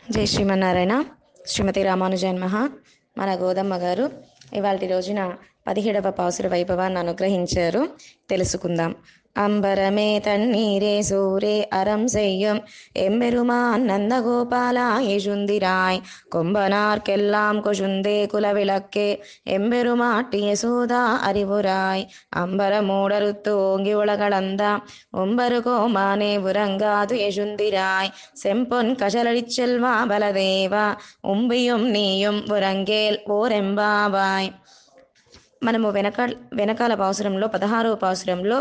జై శ్రీమన్నారాయణ శ్రీమతి రామానుజన్ మహా మన గోదమ్మ గారు ఇవాళ రోజున పదిహేడవ పాసుర వైభవాన్ని అనుగ్రహించారు తెలుసుకుందాం అంబరమే తన్నీరే సూరే అరం செய்யும் எம்பெருமான் நந்தகோபாலாயுந்திராய் கொம்பனார்க்கெல்லாம் கொசுந்தே குலவிளக்கே எம்பெருமாட்டிய சூதா அறிவுராய் அம்பர மூடருத்து ஓங்கி உலகளந்தா ஒம்பரு கோமானே உறங்காது எசுந்திராய் செம்பொன் கசலடிச் செல்வா பலதேவா உம்பியும் நீயும் உறங்கேல் ఓరెంబాబాయ్ మనము వెనక వెనకాల పాసురంలో పదహారవ పాసురంలో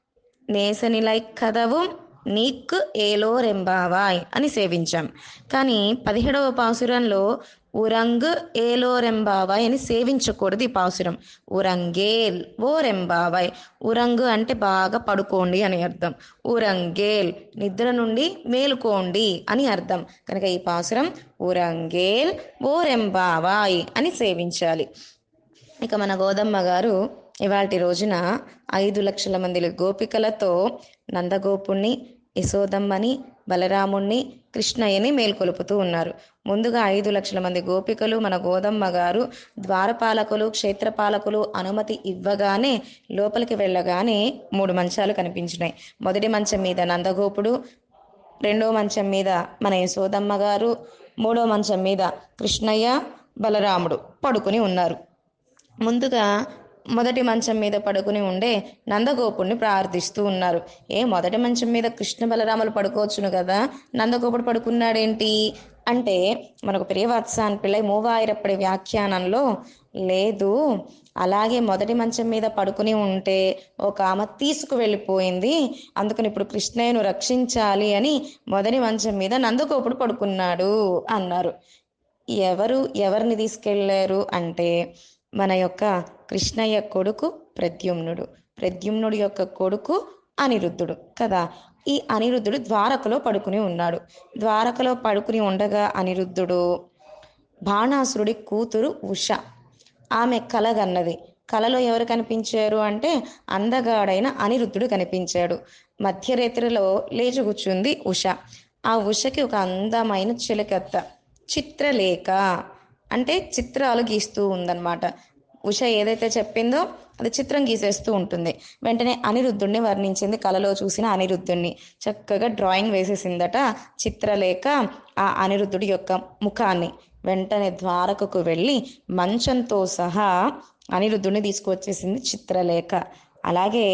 నేసనిలై కదవు నీకు ఏలో రెంబావాయ్ అని సేవించాం కానీ పదిహేడవ పాసురంలో ఉరంగ్ ఏలో రెంబావాయ్ అని సేవించకూడదు ఈ పాసురం ఉరంగేల్ ఓ రెంబావాయ్ ఉరంగ్ అంటే బాగా పడుకోండి అని అర్థం ఉరంగేల్ నిద్ర నుండి మేలుకోండి అని అర్థం కనుక ఈ పాసురం ఉరంగేల్ ఓ రెంబావాయ్ అని సేవించాలి ఇక మన గోదమ్మ గారు ఇవాటి రోజున ఐదు లక్షల మంది గోపికలతో నందగోపుణ్ణి యశోదమ్మని బలరాముణ్ణి కృష్ణయ్యని మేల్కొలుపుతూ ఉన్నారు ముందుగా ఐదు లక్షల మంది గోపికలు మన గోదమ్మ గారు ద్వారపాలకులు క్షేత్రపాలకులు అనుమతి ఇవ్వగానే లోపలికి వెళ్ళగానే మూడు మంచాలు కనిపించినాయి మొదటి మంచం మీద నందగోపుడు రెండో మంచం మీద మన యశోదమ్మ గారు మూడో మంచం మీద కృష్ణయ్య బలరాముడు పడుకుని ఉన్నారు ముందుగా మొదటి మంచం మీద పడుకుని ఉండే నందగోపుడిని ప్రార్థిస్తూ ఉన్నారు ఏ మొదటి మంచం మీద కృష్ణ బలరాములు పడుకోవచ్చును కదా నందగోపుడు పడుకున్నాడేంటి అంటే మనకు ప్రియవత్సాన్ పిల్లై మూవాయిరప్పటి వ్యాఖ్యానంలో లేదు అలాగే మొదటి మంచం మీద పడుకుని ఉంటే ఒక ఆమె తీసుకువెళ్ళిపోయింది అందుకని ఇప్పుడు కృష్ణయ్యను రక్షించాలి అని మొదటి మంచం మీద నందగోపుడు పడుకున్నాడు అన్నారు ఎవరు ఎవరిని తీసుకెళ్లారు అంటే మన యొక్క కృష్ణయ్య కొడుకు ప్రద్యుమ్నుడు ప్రద్యుమ్నుడు యొక్క కొడుకు అనిరుద్ధుడు కదా ఈ అనిరుద్ధుడు ద్వారకలో పడుకుని ఉన్నాడు ద్వారకలో పడుకుని ఉండగా అనిరుద్ధుడు బాణాసురుడి కూతురు ఉష ఆమె కలగన్నది కలలో ఎవరు కనిపించారు అంటే అందగాడైన అనిరుద్ధుడు కనిపించాడు మధ్యరేత్రిలో లేచి కూర్చుంది ఉష ఆ ఉషకి ఒక అందమైన చిలకత్త చిత్రలేఖ అంటే చిత్రాలు గీస్తూ ఉందన్నమాట ఉష ఏదైతే చెప్పిందో అది చిత్రం గీసేస్తూ ఉంటుంది వెంటనే అనిరుద్ధుడిని వర్ణించింది కలలో చూసిన అనిరుద్ధుడిని చక్కగా డ్రాయింగ్ వేసేసిందట చిత్రలేఖ ఆ అనిరుద్ధుడి యొక్క ముఖాన్ని వెంటనే ద్వారకకు వెళ్ళి మంచంతో సహా అనిరుద్ధుడిని తీసుకువచ్చేసింది చిత్రలేఖ అలాగే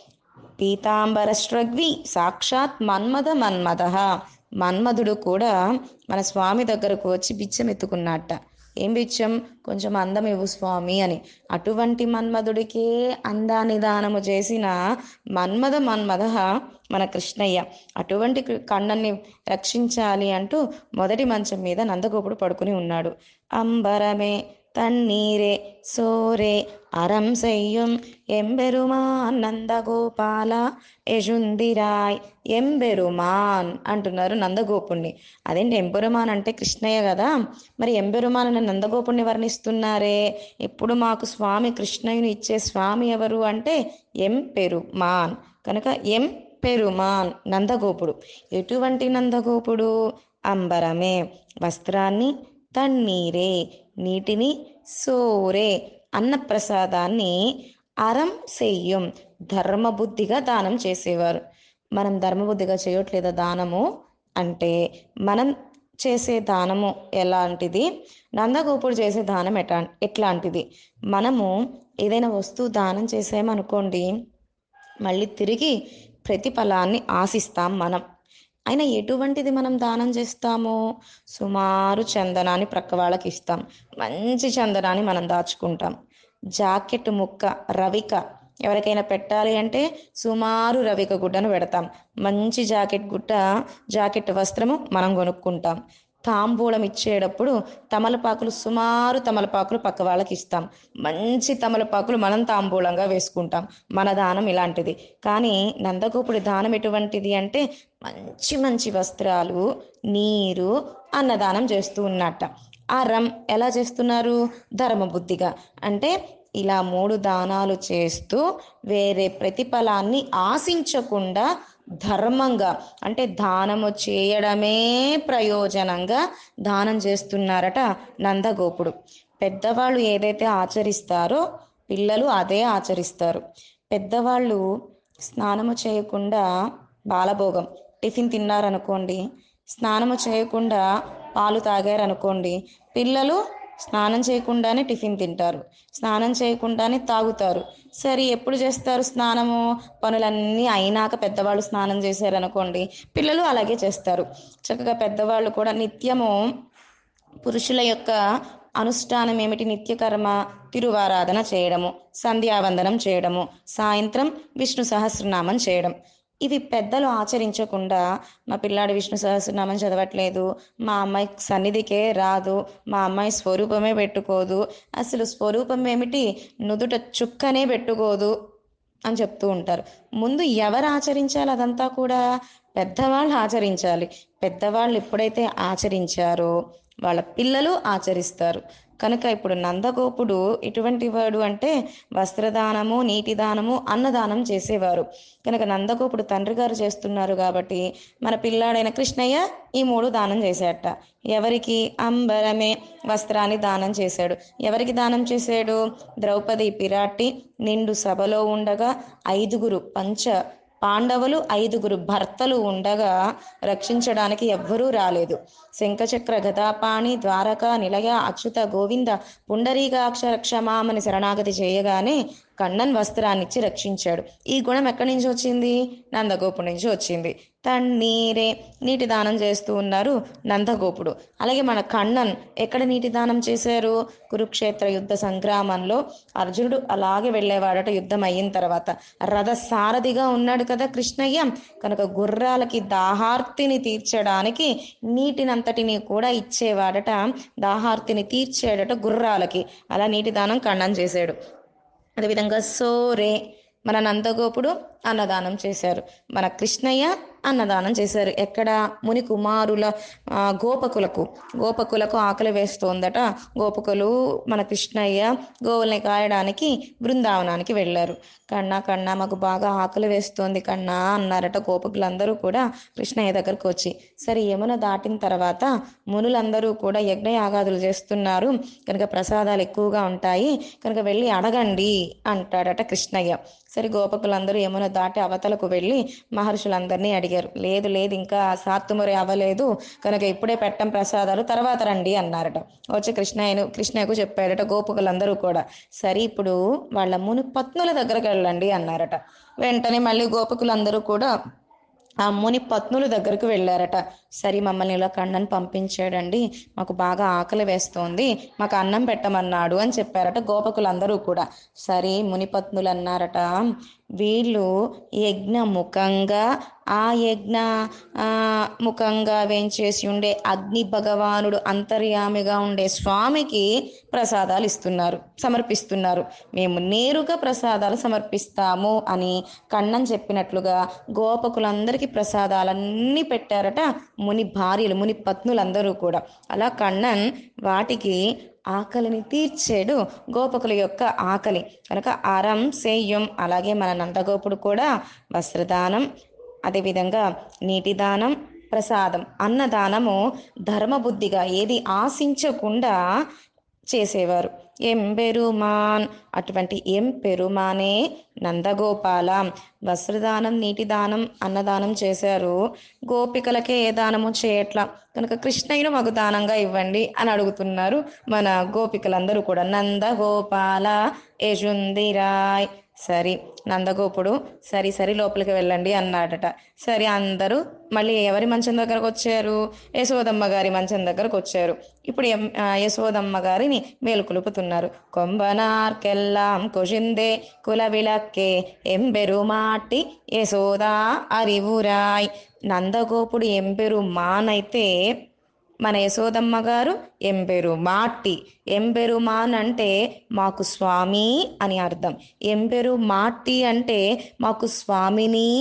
పీతాంబరశ్రగ్వి సాక్షాత్ మన్మథ మన్మథ మన్మధుడు కూడా మన స్వామి దగ్గరకు వచ్చి బిచ్చం ఎత్తుకున్నట్ట ఏం బిచ్చం కొంచెం అందం ఇవ్వు స్వామి అని అటువంటి మన్మధుడికే అందాన్ని దానము చేసిన మన్మథ మన్మథ మన కృష్ణయ్య అటువంటి కണ്ണన్ని రక్షించాలి అంటూ మొదటి మంచం మీద నందగోపుడు పడుకుని ఉన్నాడు అంబరమే தண்ணீரே சோரே அறம் செய்யும் ఎంబెరుమాన్ నందగోపాల యజుందిరాయ్ ఎంబెరుమాన్ అంటున్నారు నందగోపుణ్ణి అదేంటి ఎంబెరుమాన్ అంటే కృష్ణయ్య కదా మరి ఎంబెరుమాన్ అని నందగోపుణ్ణి వర్ణిస్తున్నారే ఇప్పుడు మాకు స్వామి కృష్ణయ్యను ఇచ్చే స్వామి ఎవరు అంటే ఎం పెరుమాన్ కనుక ఎం పెరుమాన్ నందగోపుడు ఎటువంటి నందగోపుడు అంబరమే వస్త్రాన్ని తన్నీరే నీటిని సోరే అన్నప్రసాదాన్ని అరం సెయ్యం ధర్మబుద్ధిగా దానం చేసేవారు మనం ధర్మబుద్ధిగా చేయట్లేదా దానము అంటే మనం చేసే దానము ఎలాంటిది నందగోపుడు చేసే దానం ఎటా ఎట్లాంటిది మనము ఏదైనా వస్తువు దానం చేసామనుకోండి మళ్ళీ తిరిగి ప్రతిఫలాన్ని ఆశిస్తాం మనం అయినా ఎటువంటిది మనం దానం చేస్తాము సుమారు చందనాన్ని ప్రక్క వాళ్ళకి ఇస్తాం మంచి చందనాన్ని మనం దాచుకుంటాం జాకెట్ ముక్క రవిక ఎవరికైనా పెట్టాలి అంటే సుమారు రవిక గుడ్డను పెడతాం మంచి జాకెట్ గుడ్డ జాకెట్ వస్త్రము మనం కొనుక్కుంటాం తాంబూలం ఇచ్చేటప్పుడు తమలపాకులు సుమారు తమలపాకులు పక్క వాళ్ళకి ఇస్తాం మంచి తమలపాకులు మనం తాంబూలంగా వేసుకుంటాం మన దానం ఇలాంటిది కానీ నందగోపుడి దానం ఎటువంటిది అంటే మంచి మంచి వస్త్రాలు నీరు అన్నదానం చేస్తూ ఉన్నట్ట ఆ రం ఎలా చేస్తున్నారు ధర్మబుద్ధిగా అంటే ఇలా మూడు దానాలు చేస్తూ వేరే ప్రతిఫలాన్ని ఆశించకుండా ధర్మంగా అంటే దానము చేయడమే ప్రయోజనంగా దానం చేస్తున్నారట నందగోపుడు పెద్దవాళ్ళు ఏదైతే ఆచరిస్తారో పిల్లలు అదే ఆచరిస్తారు పెద్దవాళ్ళు స్నానము చేయకుండా బాలభోగం టిఫిన్ తిన్నారనుకోండి స్నానము చేయకుండా పాలు తాగారనుకోండి పిల్లలు స్నానం చేయకుండానే టిఫిన్ తింటారు స్నానం చేయకుండానే తాగుతారు సరే ఎప్పుడు చేస్తారు స్నానము పనులన్నీ అయినాక పెద్దవాళ్ళు స్నానం చేశారనుకోండి పిల్లలు అలాగే చేస్తారు చక్కగా పెద్దవాళ్ళు కూడా నిత్యము పురుషుల యొక్క అనుష్ఠానం ఏమిటి నిత్యకర్మ తిరువారాధన చేయడము సంధ్యావందనం చేయడము సాయంత్రం విష్ణు సహస్రనామం చేయడం ఇవి పెద్దలు ఆచరించకుండా మా పిల్లాడు విష్ణు సహస్రనామం చదవట్లేదు మా అమ్మాయి సన్నిధికే రాదు మా అమ్మాయి స్వరూపమే పెట్టుకోదు అసలు స్వరూపం ఏమిటి నుదుట చుక్కనే పెట్టుకోదు అని చెప్తూ ఉంటారు ముందు ఎవరు ఆచరించాలి అదంతా కూడా పెద్దవాళ్ళు ఆచరించాలి పెద్దవాళ్ళు ఎప్పుడైతే ఆచరించారో వాళ్ళ పిల్లలు ఆచరిస్తారు కనుక ఇప్పుడు నందగోపుడు ఎటువంటి వాడు అంటే వస్త్రదానము నీటి దానము అన్నదానం చేసేవారు కనుక నందగోపుడు తండ్రి గారు చేస్తున్నారు కాబట్టి మన పిల్లాడైన కృష్ణయ్య ఈ మూడు దానం చేశాడట ఎవరికి అంబరమే వస్త్రాన్ని దానం చేశాడు ఎవరికి దానం చేశాడు ద్రౌపది పిరాటి నిండు సభలో ఉండగా ఐదుగురు పంచ పాండవులు ఐదుగురు భర్తలు ఉండగా రక్షించడానికి ఎవ్వరూ రాలేదు శంఖచక్ర గదాపాణి ద్వారక నిలయ అచ్యుత గోవింద పుండరీకాక్ష రక్షమామని శరణాగతి చేయగానే కണ്ണన్ వస్త్రాన్నిచ్చి రక్షించాడు ఈ గుణం ఎక్కడి నుంచి వచ్చింది నందగోపుడు నుంచి వచ్చింది తన్నీరే నీటి దానం చేస్తూ ఉన్నారు నందగోపుడు అలాగే మన కണ്ണన్ ఎక్కడ నీటి దానం చేశారు కురుక్షేత్ర యుద్ధ సంగ్రామంలో అర్జునుడు అలాగే వెళ్ళేవాడట యుద్ధం అయిన తర్వాత రథ సారథిగా ఉన్నాడు కదా కృష్ణయ్య కనుక గుర్రాలకి దాహార్తిని తీర్చడానికి నీటినంతటిని కూడా ఇచ్చేవాడట దాహార్తిని తీర్చేడట గుర్రాలకి అలా నీటి దానం కಣ್ಣన్ చేశాడు అదేవిధంగా సోరే మన నందగోపుడు అన్నదానం చేశారు మన కృష్ణయ్య అన్నదానం చేశారు ఎక్కడ ముని కుమారుల ఆ, గోపకులకు గోపకులకు ఆకలి వేస్తోందట గోపకులు మన కృష్ణయ్య గోవుల్ని కాయడానికి బృందావనానికి వెళ్ళారు కన్నా కన్నా మాకు బాగా ఆకలి వేస్తోంది కన్నా అన్నారట గోపకులందరూ కూడా కృష్ణయ్య దగ్గరకు వచ్చి సరే యమున దాటిన తర్వాత మునులందరూ కూడా యజ్ఞయాగాదులు చేస్తున్నారు కనుక ప్రసాదాలు ఎక్కువగా ఉంటాయి కనుక వెళ్ళి అడగండి అంటాడట కృష్ణయ్య సరే గోపకులందరూ యమున దాటి అవతలకు వెళ్ళి మహర్షులందరినీ అడిగారు లేదు లేదు ఇంకా సాత్తుమరి అవ్వలేదు కనుక ఇప్పుడే పెట్టం ప్రసాదాలు తర్వాత రండి అన్నారట వచ్చి కృష్ణయ్యను కృష్ణయ్యకు చెప్పాడట గోపకులందరూ కూడా సరే ఇప్పుడు వాళ్ళ ముని పత్నుల దగ్గరకు వెళ్ళండి అన్నారట వెంటనే మళ్ళీ గోపకులందరూ కూడా ఆ ముని పత్నుల దగ్గరకు వెళ్ళారట సరే మమ్మల్ని ఇలా కണ്ണన్ పంపించాడండి మాకు బాగా ఆకలి వేస్తోంది మాకు అన్నం పెట్టమన్నాడు అని చెప్పారట గోపకులందరూ కూడా సరే ముని పత్నులు అన్నారట వీళ్ళు యజ్ఞ ముఖంగా ఆ యజ్ఞ ఆ, ముఖంగా వేంచేసి ఉండే అగ్ని భగవానుడు అంతర్యామిగా ఉండే స్వామికి ప్రసాదాలు ఇస్తున్నారు సమర్పిస్తున్నారు మేము నేరుగా ప్రసాదాలు సమర్పిస్తాము అని కண்ணన్ చెప్పినట్లుగా గోపకులందరికీ ప్రసాదాలన్నీ పెట్టారట ముని భార్యలు ముని పత్నులందరూ కూడా అలా కண்ணన్ వాటికి ఆకలిని తీర్చాడు గోపకుల యొక్క ఆకలి కనుక అరం సేయం అలాగే మన నందగోపుడు కూడా వస్త్రదానం అదేవిధంగా నీటి దానం ప్రసాదం అన్నదానము ధర్మబుద్ధిగా ఏది ఆశించకుండా చేసేవారు ఎంబెరుమాన్ అటువంటి ఎం పెరుమానే నందగోపాల వస్త్రదానం నీటి దానం అన్నదానం చేశారు గోపికలకే ఏ దానము చేయట్లా కనుక కృష్ణయ్యను మాకు దానంగా ఇవ్వండి అని అడుగుతున్నారు మన గోపికలందరూ కూడా నందగోపాల యజుందిరాయ్ సరి నందగోపుడు సరి సరి లోపలికి వెళ్ళండి అన్నాడట సరే అందరూ మళ్ళీ ఎవరి మంచం దగ్గరకు వచ్చారు యశోదమ్మ గారి మంచం దగ్గరకు వచ్చారు ఇప్పుడు ఎం- ఆ, యశోదమ్మ గారిని మేలుకొలుపుతున్నారు కొంబనార్కెల్లాం కొషిందే కుల విளக்கே ఎంబెరుమాటి యశోదా అరివురాయ్ నందగోపుడు ఎంబెరు మానైతే మన యశోదమ్మ గారు ఎంబెరు మాట్టి ఎంబెరు మాన్ అంటే మాకు స్వామి అని అర్థం ఎంబెరు మాట్టి అంటే మాకు స్వామిని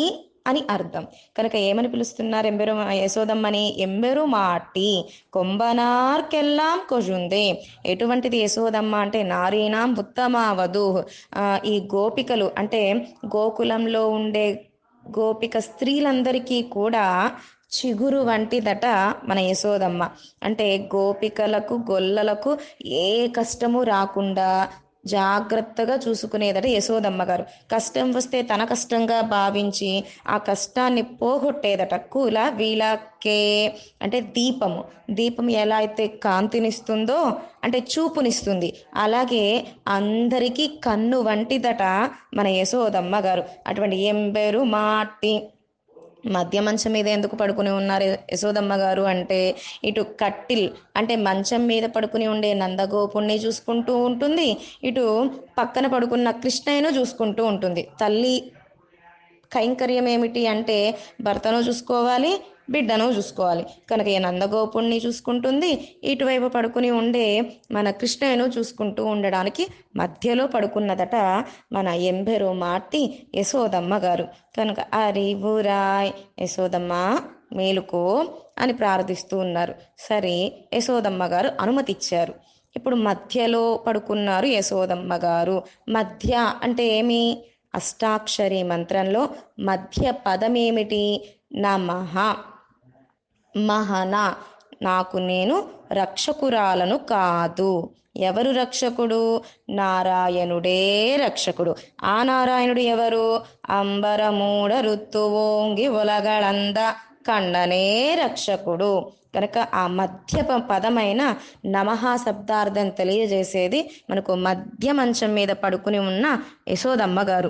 అని అర్థం కనుక ఏమని పిలుస్తున్నారు ఎంబెరు యశోదమ్మని ఎంబెరు మాటి కొంబనార్కెల్లాం కొజుందే ఎటువంటిది యశోదమ్మ అంటే నారీనాం ఉత్తమావధు ఆ, ఈ గోపికలు అంటే గోకులంలో ఉండే గోపిక స్త్రీలందరికీ కూడా చిగురు వంటిదట మన యశోదమ్మ అంటే గోపికలకు గొల్లలకు ఏ కష్టము రాకుండా జాగ్రత్తగా చూసుకునేదట యశోదమ్మ గారు కష్టం వస్తే తన కష్టంగా భావించి ఆ కష్టాన్ని పోగొట్టేదట కూల వీళ్ళకే అంటే దీపము దీపం ఎలా అయితే కాంతినిస్తుందో అంటే చూపునిస్తుంది అలాగే అందరికీ కన్ను వంటిదట మన యశోదమ్మ గారు అటువంటి ఎంబెరు మాటి మధ్య మంచం మీద ఎందుకు పడుకుని ఉన్నారు యశోదమ్మ గారు అంటే ఇటు కట్టిల్ అంటే మంచం మీద పడుకుని ఉండే నందగోపుణ్ణి చూసుకుంటూ ఉంటుంది ఇటు పక్కన పడుకున్న కృష్ణయ్యను చూసుకుంటూ ఉంటుంది తల్లి కైంకర్యం ఏమిటి అంటే భర్తను చూసుకోవాలి బిడ్డను చూసుకోవాలి కనుక ఈ నందగోపుణ్ణి చూసుకుంటుంది ఇటువైపు పడుకుని ఉండే మన కృష్ణయ్యను చూసుకుంటూ ఉండడానికి మధ్యలో పడుకున్నదట మన ఎంబెరు మాటి యశోదమ్మ గారు కనుక అరివురాయ్ యశోదమ్మ మేలుకో అని ప్రార్థిస్తూ ఉన్నారు సరే యశోదమ్మ గారు అనుమతి ఇచ్చారు ఇప్పుడు మధ్యలో పడుకున్నారు యశోదమ్మ గారు మధ్య అంటే ఏమి అష్టాక్షరి మంత్రంలో మధ్య పదం ఏమిటి నమః మహన నాకు నేను రక్షకురాలను కాదు ఎవరు రక్షకుడు నారాయణుడే రక్షకుడు ఆ నారాయణుడు ఎవరు అంబరమూడ ఋతువోంగి ఒలగళంద కండనే రక్షకుడు కనుక ఆ మధ్య ప- పదమైన నమః శబ్దార్థం తెలియజేసేది మనకు మధ్య మంచం మీద పడుకుని ఉన్న యశోదమ్మ గారు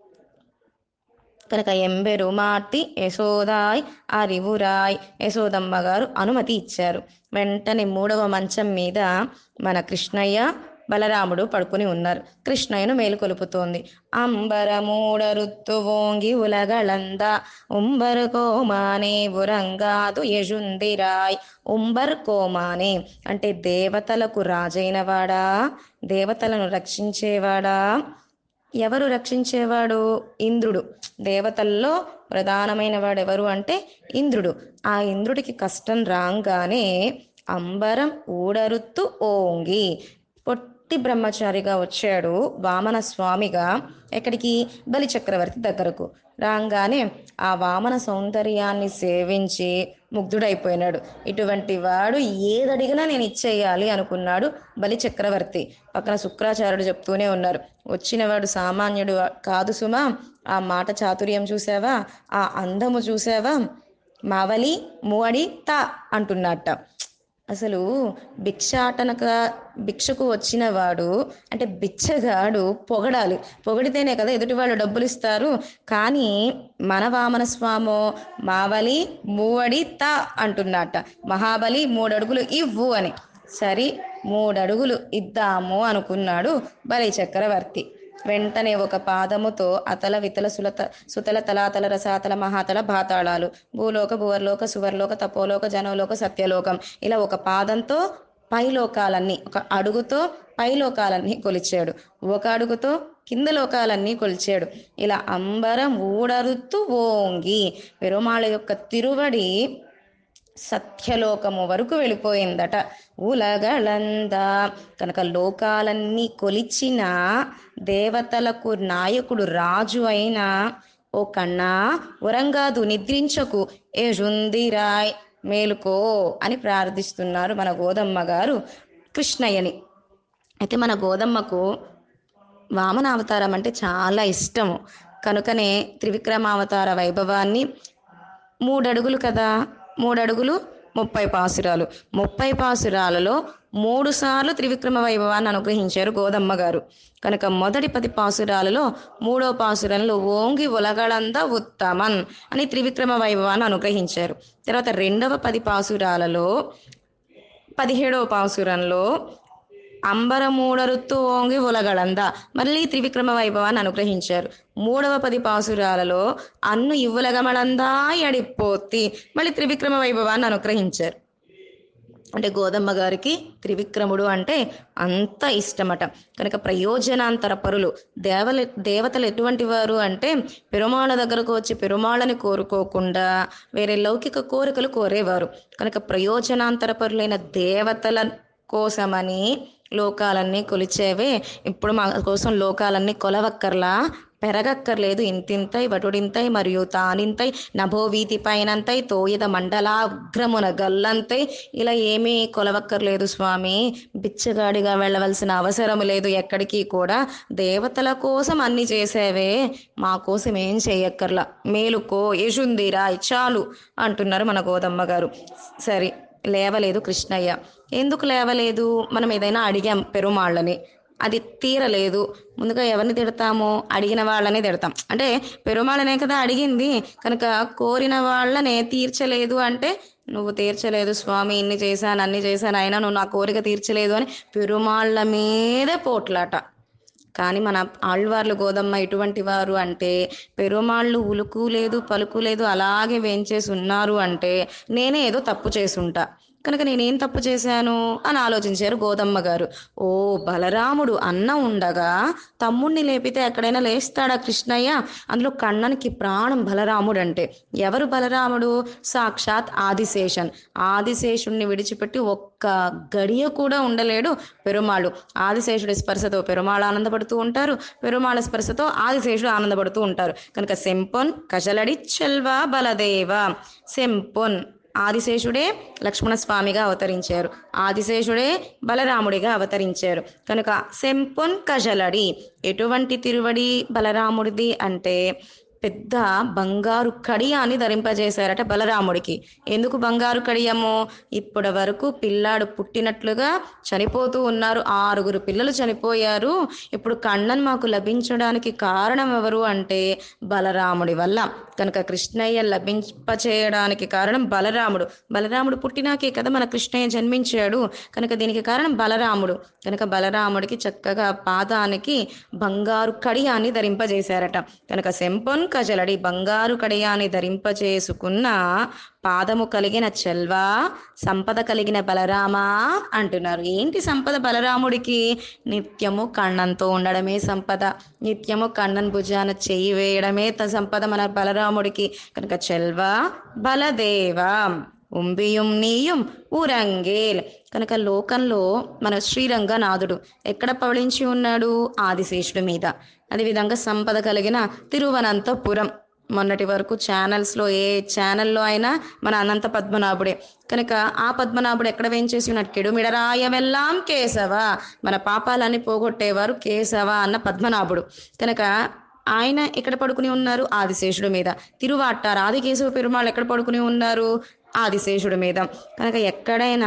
కనుక ఎంబెరు మాటి యశోదాయ్ అరివురాయ్ యశోదమ్మ గారు అనుమతి ఇచ్చారు వెంటనే మూడవ మంచం మీద మన కృష్ణయ్య బలరాముడు పడుకుని ఉన్నారు కృష్ణయ్యను మేలుకొలుపుతోంది అంబర మూడ రుత్తువోంగి ఉలగళంద ఉంబర్ కోమానే ఉరంగాదు యజుందిరాయ్ ఉంబర్ కోమానే అంటే దేవతలకు రాజైనవాడా దేవతలను రక్షించేవాడా ఎవరు రక్షించేవాడు ఇంద్రుడు దేవతల్లో ప్రధానమైన వాడు ఎవరు అంటే ఇంద్రుడు ఆ ఇంద్రుడికి కష్టం రాగానే అంబరం ఊడరుత్తు ఓంగి పొట్టి బ్రహ్మచారిగా వచ్చాడు వామన స్వామిగా ఎక్కడికి బలి చక్రవర్తి దగ్గరకు రాగానే ఆ వామన సౌందర్యాన్ని సేవించి ముగ్ధుడైపోయినాడు ఇటువంటి వాడు ఏదడిగినా నేను ఇచ్చేయాలి అనుకున్నాడు బలి చక్రవర్తి పక్కన శుక్రాచార్యుడు చెప్తూనే ఉన్నారు వచ్చినవాడు సామాన్యుడు కాదు సుమా ఆ మాట చాతుర్యం చూసావా ఆ అందము చూసావా మావలి మూవడి తా అంటున్నట్ట అసలు భిక్షాటనక భిక్షకు వచ్చిన వాడు అంటే బిచ్చగాడు పొగడాలి పొగిడితేనే కదా ఎదుటి వాళ్ళు డబ్బులు ఇస్తారు కానీ మన వామన స్వామో మావలి మూవడి తా అంటున్నట్ట మహాబలి మూడడుగులు ఇవ్వు అని సరి మూడడుగులు ఇద్దాము అనుకున్నాడు బలి చక్రవర్తి వెంటనే ఒక పాదముతో అతల వితల సులత సుతల తలాతల రసాతల మహాతల భాతాళాలు భూలోక భువర్లోక సువర్లోక తపోలోక జనలోక సత్యలోకం ఇలా ఒక పాదంతో పైలోకాలన్నీ ఒక అడుగుతో పైలోకాలన్నీ కొలిచాడు ఒక అడుగుతో కింద లోకాలన్నీ కొలిచాడు ఇలా అంబరం ఊడరుతూ ఓంగి పెరుమాళ యొక్క తిరువడి సత్యలోకము వరకు వెళ్ళిపోయిందట ఉలగళంద కనుక లోకాలన్నీ కొలిచిన దేవతలకు నాయకుడు రాజు అయిన ఓ కన్నా వరంగాదు నిద్రించకు ఏ జుందిరాయ్ మేలుకో అని ప్రార్థిస్తున్నారు మన గోదమ్మ గారు కృష్ణయ్యని అయితే మన గోదమ్మకు వామన అవతారం అంటే చాలా ఇష్టము కనుకనే త్రివిక్రమావతార వైభవాన్ని మూడడుగులు కదా మూడడుగులు ముప్పై పాసురాలు ముప్పై పాసురాలలో మూడు సార్లు త్రివిక్రమ వైభవాన్ని అనుగ్రహించారు గోదమ్మ గారు కనుక మొదటి పది పాసురాలలో మూడో పాసురంలో ఓంగి ఒలగళంద ఉత్తమన్ అని త్రివిక్రమ వైభవాన్ని అనుగ్రహించారు తర్వాత రెండవ పది పాసురాలలో పదిహేడవ పాసురంలో అంబరమూడరుత్తు ఓంగి ఉలగళంద మళ్ళీ త్రివిక్రమ వైభవాన్ని అనుగ్రహించారు మూడవ పది పాసురాలలో అన్ను ఇవ్వులగమళందా ఎడిపోతి మళ్ళీ త్రివిక్రమ వైభవాన్ని అనుగ్రహించారు అంటే గోదమ్మ గారికి త్రివిక్రముడు అంటే అంత ఇష్టమట కనుక ప్రయోజనాంతర పరులు దేవల దేవతలు ఎటువంటి వారు అంటే పెరుమాళ దగ్గరకు వచ్చి పెరుమాళని కోరుకోకుండా వేరే లౌకిక కోరికలు కోరేవారు కనుక ప్రయోజనాంతర పరులైన దేవతల కోసమని లోకాలన్నీ కొలిచేవే ఇప్పుడు మా కోసం లోకాలన్నీ కొలవక్కర్లా పెరగక్కర్లేదు ఇంతింతై వటుడింతై మరియు తానింతై నభోవీతి పైనంతై తోయద మండలాగ్రమున గల్లంతై ఇలా ఏమీ కొలవక్కర్లేదు స్వామి బిచ్చగాడిగా వెళ్ళవలసిన అవసరం లేదు ఎక్కడికి కూడా దేవతల కోసం అన్ని చేసేవే మా కోసం ఏం చేయక్కర్లా మేలుకో యశుందిరా చాలు అంటున్నారు మన గోదమ్మ గారు సరే లేవలేదు కృష్ణయ్య ఎందుకు లేవలేదు మనం ఏదైనా అడిగాం పెరుమాళ్ళని అది తీరలేదు ముందుగా ఎవరిని తిడతాము అడిగిన వాళ్ళని తిడతాం అంటే పెరుమాళనే కదా అడిగింది కనుక కోరిన వాళ్ళనే తీర్చలేదు అంటే నువ్వు తీర్చలేదు స్వామి ఇన్ని చేశాను అన్ని చేశాను అయినా నువ్వు నా కోరిక తీర్చలేదు అని పెరుమాళ్ళ మీదే పోట్లాట కానీ మన ఆళ్వార్లు గోదమ్మ ఎటువంటి వారు అంటే పెరుమాళ్ళు ఉలుకు లేదు పలుకు లేదు అలాగే వేంచేసి ఉన్నారు అంటే నేనే ఏదో తప్పు చేసుంటా కనుక నేనేం తప్పు చేశాను అని ఆలోచించారు గోదమ్మ గారు ఓ బలరాముడు అన్న ఉండగా తమ్ముణ్ణి లేపితే ఎక్కడైనా లేస్తాడా కృష్ణయ్య అందులో కണ്ണనికి ప్రాణం బలరాముడు అంటే ఎవరు బలరాముడు సాక్షాత్ ఆదిశేషన్ ఆదిశేషుణ్ణి విడిచిపెట్టి ఒక్క గడియ కూడా ఉండలేడు పెరుమాళ్ళు ఆదిశేషుడి స్పర్శతో పెరుమాళ్ ఆనందపడుతూ ఉంటారు పెరుమాళ స్పర్శతో ఆదిశేషుడు ఆనందపడుతూ ఉంటారు కనుక సెంపొన్ కజలడి చెల్వ బలదేవ సెంపొన్ ఆదిశేషుడే లక్ష్మణస్వామిగా అవతరించారు ఆదిశేషుడే బలరాముడిగా అవతరించారు కనుక సెంపొన్ కజలడి ఎటువంటి తిరువడి బలరాముడిది అంటే పెద్ద బంగారు కడియాన్ని ధరింపజేశారట బలరాముడికి ఎందుకు బంగారు కడియము ఇప్పటి వరకు పిల్లాడు పుట్టినట్లుగా చనిపోతూ ఉన్నారు ఆరుగురు పిల్లలు చనిపోయారు ఇప్పుడు కണ്ണన్ మాకు లభించడానికి కారణం ఎవరు అంటే బలరాముడి వల్ల కనుక కృష్ణయ్య లభింపచేయడానికి కారణం బలరాముడు బలరాముడు పుట్టినాకే కదా మన కృష్ణయ్య జన్మించాడు కనుక దీనికి కారణం బలరాముడు కనుక బలరాముడికి చక్కగా పాదానికి బంగారు కడియాన్ని ధరింపజేశారట కనుక సెంపొన్ కజలడి బంగారు కడియాన్ని ధరింపజేసుకున్న పాదము కలిగిన చెల్వా సంపద కలిగిన బలరామా అంటున్నారు ఏంటి సంపద బలరాముడికి నిత్యము కണ്ണంతో ఉండడమే సంపద నిత్యము కണ്ണన్ భుజాన చెయ్యి వేయడమే త సంపద మన బలరాముడికి కనుక చెల్వా బలదేవా ఉంబియుం నీయుం ఊరంగేల్ కనుక లోకంలో మన శ్రీరంగనాథుడు ఎక్కడ పవళించి ఉన్నాడు ఆదిశేషుడి మీద అదేవిధంగా సంపద కలిగిన తిరువనంతపురం మొన్నటి వరకు ఛానల్స్లో ఏ ఛానల్లో అయినా మన అనంత పద్మనాభుడే కనుక ఆ పద్మనాభుడు ఎక్కడ వేయించేసి ఉన్నాడు కెడుమిడరాయ వెల్లాం కేశవ మన పాపాలన్నీ పోగొట్టేవారు కేశవ అన్న పద్మనాభుడు కనుక ఆయన ఎక్కడ పడుకుని ఉన్నారు ఆదిశేషుడి మీద తిరువాట్టారు ఆదికేశవ పెరుమాళ్ళు ఎక్కడ పడుకుని ఉన్నారు ఆదిశేషుడి మీద కనుక ఎక్కడైనా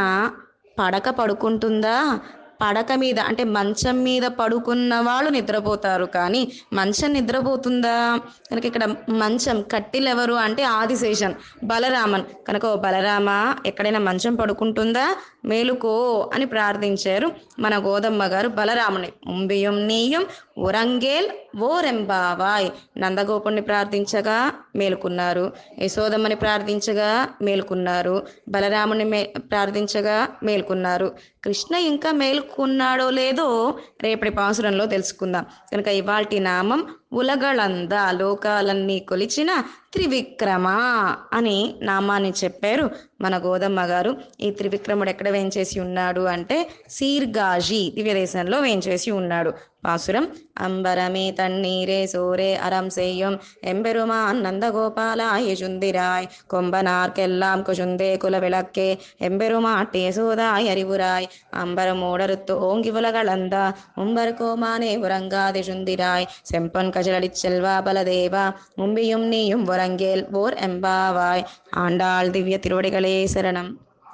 పడక పడుకుంటుందా పడక మీద అంటే మంచం మీద పడుకున్న వాళ్ళు నిద్రపోతారు కానీ మంచం నిద్రపోతుందా కనుక ఇక్కడ మంచం కట్టిలు ఎవరు అంటే ఆదిశేషన్ బలరామన్ కనుక ఓ బలరామ ఎక్కడైనా మంచం పడుకుంటుందా మేలుకో అని ప్రార్థించారు మన గోదమ్మ గారు బలరాముని ఉంబియం నీయం ఉరంగేల్ ఓరెంబావాయ్ నందగోపుణ్ణి ప్రార్థించగా మేలుకున్నారు యశోదమ్మని ప్రార్థించగా మేలుకున్నారు బలరాముని మే ప్రార్థించగా మేలుకున్నారు కృష్ణ ఇంకా మేలుకున్నాడో లేదో రేపటి పాసురంలో తెలుసుకుందాం కనుక ఇవాల్టి నామం ఉలగళంద లోకాలన్నీ కొలిచిన త్రివిక్రమ అని నామాన్ని చెప్పారు మన గోదమ్మ గారు ఈ త్రివిక్రముడు ఎక్కడ వేంచేసి ఉన్నాడు అంటే సీర్గాజీ దివ్యదేశంలో వేంచేసి ఉన్నాడు பாசுரம் அம்பரமே தண்ணீரே சோரே அறம் செய்யும் எம்பெருமான் நந்தகோபாலாய சுந்திராய் கொம்பனார்க்கெல்லாம் குசுந்தே குலவிளக்கே எம்பெருமாட்டே சோதாய் அறிவுராய் அம்பரமோடறுத்து ஓங்கி உலகளந்தா உம்பர் கோமானே உறங்காதே சுந்திராய் செம்பன் கஜலடிச் செல்வா பலதேவா மும்பியும் நீயும் உறங்கேல் ஓர் எம்பாவாய் ஆண்டாள் திவ்ய திருவடிகளே சரணம்